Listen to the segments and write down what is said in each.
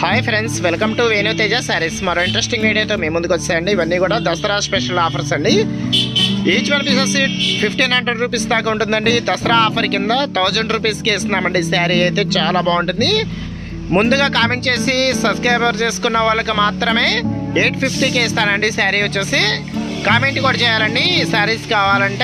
hi friends welcome to Venu Teja sarees మరో interesting వీడియోతో మేము ముందుకు వచ్చాయండి ఇవన్నీ కూడా దసరా స్పెషల్ ఆఫర్స్ అండి ఈచ్ వన్ పీస్ వచ్చి ఫిఫ్టీన్ హండ్రెడ్ రూపీస్ దాకా ఉంటుందండి దసరా ఆఫర్ కింద థౌజండ్ రూపీస్కి ఇస్తున్నామండి శారీ అయితే చాలా బాగుంటుంది ముందుగా కామెంట్ చేసి సబ్స్క్రైబర్ చేసుకున్న వాళ్ళకి మాత్రమే ఎయిట్ ఫిఫ్టీకి ఇస్తానండి శారీ వచ్చేసి కామెంట్ కూడా చేయాలండి శారీస్ కావాలంటే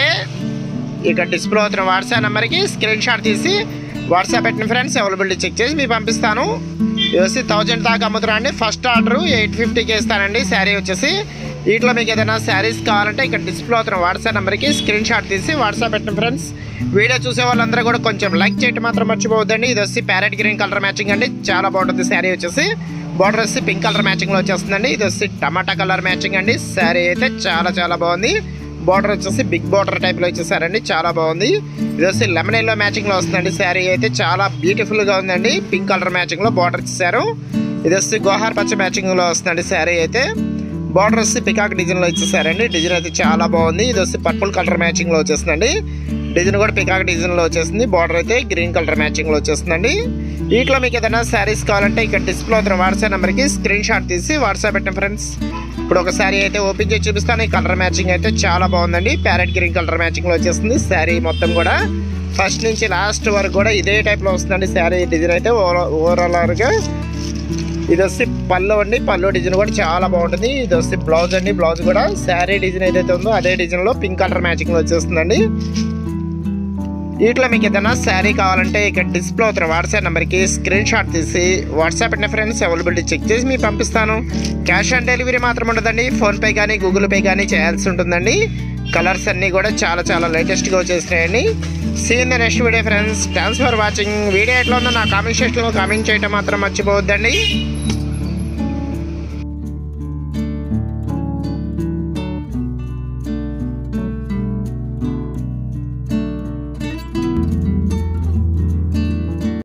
ఇక డిస్ప్లే అవుతున్న వాట్సాప్ నెంబర్కి స్క్రీన్ షాట్ తీసి వాట్సాప్ పెట్టిన ఫ్రెండ్స్ అవైలబిలిటీ చెక్ చేసి మీకు పంపిస్తాను ఇది వచ్చి థౌజండ్ దాకా అమ్ముతున్నాండి ఫస్ట్ ఆర్డర్ ఎయిట్ ఫిఫ్టీకి ఇస్తానండి శారీ వచ్చేసి వీటిలో మీకు ఏదైనా శారీస్ కావాలంటే ఇక్కడ డిస్ప్లే అవుతున్న వాట్సాప్ నెంబర్కి స్క్రీన్ షాట్ తీసి వాట్సాప్ పెట్టిన ఫ్రెండ్స్ వీడియో చూసే వాళ్ళందరూ కూడా కొంచెం లైక్ చేయడం మాత్రం మర్చిపోవద్దండి ఇది వచ్చి ప్యారెట్ గ్రీన్ కలర్ మ్యాచింగ్ అండి చాలా బాగుంటుంది శారీ వచ్చేసి బార్డర్ వచ్చి పింక్ కలర్ మ్యాచింగ్లో వచ్చేస్తుందండి ఇది వచ్చి టమాటా కలర్ మ్యాచింగ్ అండి శారీ అయితే చాలా చాలా బాగుంది బార్డర్ వచ్చేసి బిగ్ బార్డర్ టైప్ లో ఇచ్చేసారండి చాలా బాగుంది ఇది వచ్చి లెమన్ ఎల్లో మ్యాచింగ్ లో వస్తుందండి శారీ అయితే చాలా బ్యూటిఫుల్ గా ఉందండి పింక్ కలర్ మ్యాచింగ్ లో బార్డర్ ఇచ్చేసారు ఇది వచ్చి గోహార్ పచ్చ మ్యాచింగ్ లో వస్తుందండి శారీ అయితే బార్డర్ వచ్చి పికాక్ డిజైన్ లో ఇచ్చేసారండి డిజైన్ అయితే చాలా బాగుంది ఇది వచ్చి పర్పుల్ కలర్ మ్యాచింగ్ లో వచ్చేస్తుందండి డిజైన్ కూడా పికాక్ డిజైన్ లో వచ్చేసింది బార్డర్ అయితే గ్రీన్ కలర్ మ్యాచింగ్ లో వచ్చేస్తుందండి వీటిలో మీకు ఏదైనా శారీస్ కావాలంటే ఇక్కడ డిస్ప్లే అవుతున్న వాట్సాప్ నెంబర్కి స్క్రీన్ షాట్ తీసి వాట్సాప్ పెట్టిన ఫ్రెండ్స్ ఇప్పుడు ఒక శారీ అయితే ఓపెన్ చేసి చూపిస్తాను ఈ కలర్ మ్యాచింగ్ అయితే చాలా బాగుందండి ప్యారెట్ గ్రీన్ కలర్ మ్యాచింగ్ లో వచ్చేస్తుంది శారీ మొత్తం కూడా ఫస్ట్ నుంచి లాస్ట్ వరకు కూడా ఇదే టైప్ లో వస్తుందండి శారీ డిజైన్ అయితే ఓవరాల్ గా ఇది వచ్చి పళ్ళు అండి పళ్ళు డిజైన్ కూడా చాలా బాగుంటుంది ఇది వచ్చి బ్లౌజ్ అండి బ్లౌజ్ కూడా శారీ డిజైన్ ఏదైతే ఉందో అదే డిజైన్ లో పింక్ కలర్ మ్యాచింగ్ లో వచ్చేస్తుందండి వీటిలో మీకు ఏదైనా శారీ కావాలంటే ఇక్కడ డిస్ప్లే అవుతున్న వాట్సాప్ నెంబర్కి స్క్రీన్ షాట్ తీసి వాట్సాప్ పెట్టిన ఫ్రెండ్స్ అవైలబిలిటీ చెక్ చేసి మీకు పంపిస్తాను క్యాష్ ఆన్ డెలివరీ మాత్రం ఉండదండి ఫోన్పే కానీ గూగుల్ పే కానీ చేయాల్సి ఉంటుందండి కలర్స్ అన్నీ కూడా చాలా చాలా లేటెస్ట్గా వచ్చేసినాయండి see in the next video friends thanks for watching video ఎట్లా ఉందో నా కామెంట్ సెక్షన్లో కామెంట్ చేయడం మాత్రం మర్చిపోవద్దండి